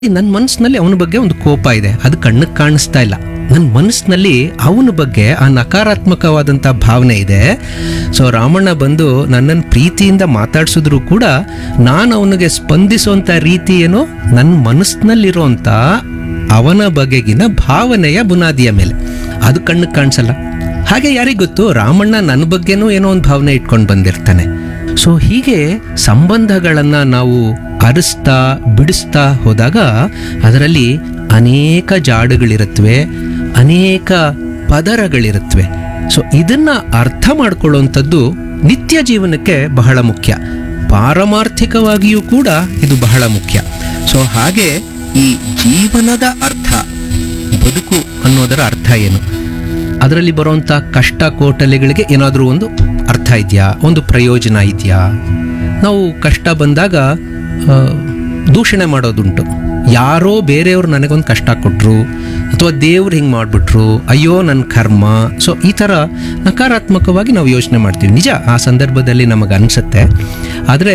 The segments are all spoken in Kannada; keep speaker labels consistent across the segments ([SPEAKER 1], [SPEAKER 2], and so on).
[SPEAKER 1] ನನ್ನ ಮನಸ್ಸಿನಲ್ಲಿ ಅವನ ಬಗ್ಗೆ ಒಂದು ಕೋಪ ಇದೆ ಅದು ಕಣ್ಣಿಗೆ ಕಾಣಿಸ್ತಾ ಇಲ್ಲ ನನ್ನ ಮನಸ್ಸಿನಲ್ಲಿ ಅವನ ಬಗ್ಗೆ ಆ ನಕಾರಾತ್ಮಕವಾದಂಥ ಭಾವನೆ ಇದೆ ಸೊ ರಾಮಣ್ಣ ಬಂದು ನನ್ನನ್ನು ಪ್ರೀತಿಯಿಂದ ಮಾತಾಡ್ಸಿದ್ರು ಕೂಡ ನಾನು ಅವನಿಗೆ ಸ್ಪಂದಿಸುವಂಥ ರೀತಿ ಏನೋ ನನ್ನ ಮನಸ್ಸಿನಲ್ಲಿರೋಂಥ ಅವನ ಬಗೆಗಿನ ಭಾವನೆಯ ಬುನಾದಿಯ ಮೇಲೆ ಅದು ಕಣ್ಣಿಗೆ ಕಾಣಿಸಲ್ಲ ಹಾಗೆ ಯಾರಿಗ್ ಗೊತ್ತು ರಾಮಣ್ಣ ನನ್ನ ಬಗ್ಗೆನೂ ಏನೋ ಒಂದು ಭಾವನೆ ಇಟ್ಕೊಂಡು ಬಂದಿರ್ತಾನೆ ಸೊ ಹೀಗೆ ಸಂಬಂಧಗಳನ್ನು ನಾವು ಅರಿಸ್ತಾ ಬಿಡಿಸ್ತಾ ಹೋದಾಗ ಅದರಲ್ಲಿ ಅನೇಕ ಜಾಡುಗಳಿರುತ್ತವೆ ಅನೇಕ ಪದರಗಳಿರುತ್ತವೆ ಸೊ ಇದನ್ನ ಅರ್ಥ ಮಾಡ್ಕೊಳ್ಳುವಂಥದ್ದು ನಿತ್ಯ ಜೀವನಕ್ಕೆ ಬಹಳ ಮುಖ್ಯ ಪಾರಮಾರ್ಥಿಕವಾಗಿಯೂ ಕೂಡ ಇದು ಬಹಳ ಮುಖ್ಯ ಸೊ ಹಾಗೆ ಈ ಜೀವನದ ಅರ್ಥ ಬದುಕು ಅನ್ನೋದರ ಅರ್ಥ ಏನು ಅದರಲ್ಲಿ ಬರುವಂಥ ಕಷ್ಟ ಕೋಟಲೆಗಳಿಗೆ ಏನಾದರೂ ಒಂದು ಅರ್ಥ ಇದೆಯಾ ಒಂದು ಪ್ರಯೋಜನ ಇದೆಯಾ ನಾವು ಕಷ್ಟ ಬಂದಾಗ ಆ, ದೂಷಣೆ ಮಾಡೋದುಂಟು ಯಾರೋ ಬೇರೆಯವ್ರು ನನಗೊಂದು ಕಷ್ಟ ಕೊಟ್ಟರು ಅಥವಾ ದೇವ್ರು ಹಿಂಗೆ ಮಾಡಿಬಿಟ್ರು ಅಯ್ಯೋ ನನ್ನ ಕರ್ಮ ಸೊ ಈ ಥರ ನಕಾರಾತ್ಮಕವಾಗಿ ನಾವು ಯೋಚನೆ ಮಾಡ್ತೀವಿ ನಿಜ ಆ ಸಂದರ್ಭದಲ್ಲಿ ನಮಗೆ ಅನಿಸುತ್ತೆ ಆದರೆ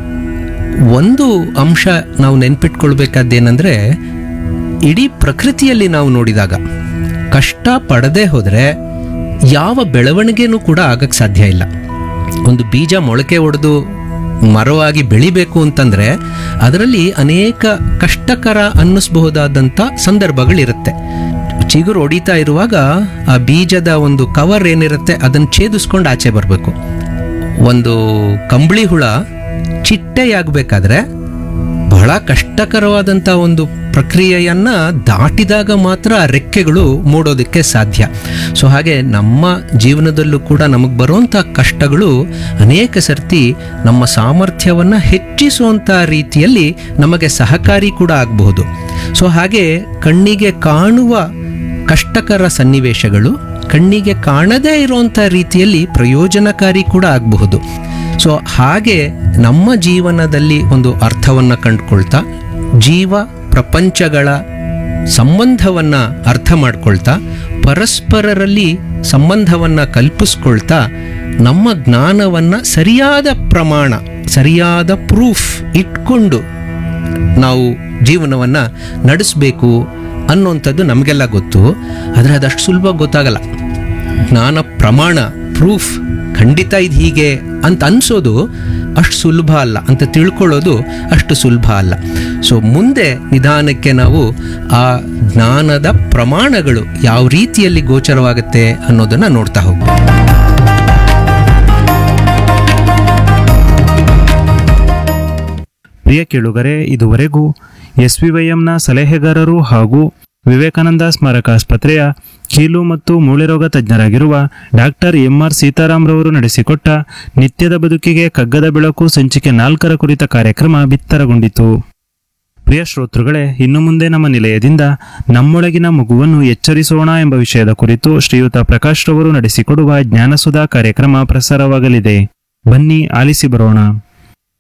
[SPEAKER 1] ಒಂದು ಅಂಶ ನಾವು ನೆನ್ಪಿಟ್ಕೊಳ್ಬೇಕಾದ್ದೇನೆಂದರೆ ಇಡೀ ಪ್ರಕೃತಿಯಲ್ಲಿ ನಾವು ನೋಡಿದಾಗ ಕಷ್ಟ ಪಡದೆ ಹೋದರೆ ಯಾವ ಬೆಳವಣಿಗೆನೂ ಕೂಡ ಆಗಕ್ಕೆ ಸಾಧ್ಯ ಇಲ್ಲ ಒಂದು ಬೀಜ ಮೊಳಕೆ ಒಡೆದು ಮರವಾಗಿ ಬೆಳಿಬೇಕು ಅಂತಂದ್ರೆ ಅದರಲ್ಲಿ ಅನೇಕ ಕಷ್ಟಕರ ಅನ್ನಿಸಬಹುದಾದಂಥ ಸಂದರ್ಭಗಳಿರುತ್ತೆ ಚಿಗುರು ಹೊಡಿತಾ ಇರುವಾಗ ಆ ಬೀಜದ ಒಂದು ಕವರ್ ಏನಿರುತ್ತೆ ಅದನ್ನು ಛೇದಿಸ್ಕೊಂಡು ಆಚೆ ಬರಬೇಕು ಒಂದು ಕಂಬಳಿ ಹುಳ ಚಿಟ್ಟೆಯಾಗಬೇಕಾದ್ರೆ ಬಹಳ ಕಷ್ಟಕರವಾದಂಥ ಒಂದು ಪ್ರಕ್ರಿಯೆಯನ್ನ ದಾಟಿದಾಗ ಮಾತ್ರ ಆ ರೆಕ್ಕೆಗಳು ಮೂಡೋದಕ್ಕೆ ಸಾಧ್ಯ ಸೊ ಹಾಗೆ ನಮ್ಮ ಜೀವನದಲ್ಲೂ ಕೂಡ ನಮಗೆ ಬರುವಂಥ ಕಷ್ಟಗಳು ಅನೇಕ ಸರ್ತಿ ನಮ್ಮ ಸಾಮರ್ಥ್ಯವನ್ನು ಹೆಚ್ಚಿಸುವಂಥ ರೀತಿಯಲ್ಲಿ ನಮಗೆ ಸಹಕಾರಿ ಕೂಡ ಆಗಬಹುದು ಸೊ ಹಾಗೆ ಕಣ್ಣಿಗೆ ಕಾಣುವ ಕಷ್ಟಕರ ಸನ್ನಿವೇಶಗಳು ಕಣ್ಣಿಗೆ ಕಾಣದೇ ಇರುವಂಥ ರೀತಿಯಲ್ಲಿ ಪ್ರಯೋಜನಕಾರಿ ಕೂಡ ಆಗಬಹುದು ಸೊ ಹಾಗೆ ನಮ್ಮ ಜೀವನದಲ್ಲಿ ಒಂದು ಅರ್ಥವನ್ನು ಕಂಡುಕೊಳ್ತಾ ಜೀವ ಪ್ರಪಂಚಗಳ ಸಂಬಂಧವನ್ನು ಅರ್ಥ ಮಾಡ್ಕೊಳ್ತಾ ಪರಸ್ಪರರಲ್ಲಿ ಸಂಬಂಧವನ್ನು ಕಲ್ಪಿಸ್ಕೊಳ್ತಾ ನಮ್ಮ ಜ್ಞಾನವನ್ನು ಸರಿಯಾದ ಪ್ರಮಾಣ ಸರಿಯಾದ ಪ್ರೂಫ್ ಇಟ್ಕೊಂಡು ನಾವು ಜೀವನವನ್ನು ನಡೆಸಬೇಕು ಅನ್ನೋಂಥದ್ದು ನಮಗೆಲ್ಲ ಗೊತ್ತು ಆದರೆ ಅದಷ್ಟು ಸುಲಭ ಗೊತ್ತಾಗಲ್ಲ ಜ್ಞಾನ ಪ್ರಮಾಣ ಪ್ರೂಫ್ ಖಂಡಿತ ಇದು ಹೀಗೆ ಅಂತ ಅನ್ಸೋದು ಅಷ್ಟು ಸುಲಭ ಅಲ್ಲ ಅಂತ ತಿಳ್ಕೊಳ್ಳೋದು ಅಷ್ಟು ಸುಲಭ ಅಲ್ಲ ಸೊ ಮುಂದೆ ನಿಧಾನಕ್ಕೆ ನಾವು ಆ ಜ್ಞಾನದ ಪ್ರಮಾಣಗಳು ಯಾವ ರೀತಿಯಲ್ಲಿ ಗೋಚರವಾಗುತ್ತೆ ಅನ್ನೋದನ್ನು ನೋಡ್ತಾ ಹೋಗ್ಬೇಕು
[SPEAKER 2] ಪ್ರಿಯ ಕೇಳುಗರೆ ಇದುವರೆಗೂ ಎಸ್ ವಿ ವೈಎಂನ ಸಲಹೆಗಾರರು ಹಾಗೂ ವಿವೇಕಾನಂದ ಸ್ಮಾರಕ ಆಸ್ಪತ್ರೆಯ ಕೀಲು ಮತ್ತು ಮೂಳೆ ರೋಗ ತಜ್ಞರಾಗಿರುವ ಡಾಕ್ಟರ್ ಎಂಆರ್ ಸೀತಾರಾಮ್ರವರು ನಡೆಸಿಕೊಟ್ಟ ನಿತ್ಯದ ಬದುಕಿಗೆ ಕಗ್ಗದ ಬೆಳಕು ಸಂಚಿಕೆ ನಾಲ್ಕರ ಕುರಿತ ಕಾರ್ಯಕ್ರಮ ಬಿತ್ತರಗೊಂಡಿತು ಪ್ರಿಯ ಶ್ರೋತೃಗಳೇ ಇನ್ನು ಮುಂದೆ ನಮ್ಮ ನಿಲಯದಿಂದ ನಮ್ಮೊಳಗಿನ ಮಗುವನ್ನು ಎಚ್ಚರಿಸೋಣ ಎಂಬ ವಿಷಯದ ಕುರಿತು ಶ್ರೀಯುತ ಪ್ರಕಾಶ್ ರವರು ನಡೆಸಿಕೊಡುವ ಜ್ಞಾನಸುಧಾ ಕಾರ್ಯಕ್ರಮ ಪ್ರಸಾರವಾಗಲಿದೆ ಬನ್ನಿ ಆಲಿಸಿ ಬರೋಣ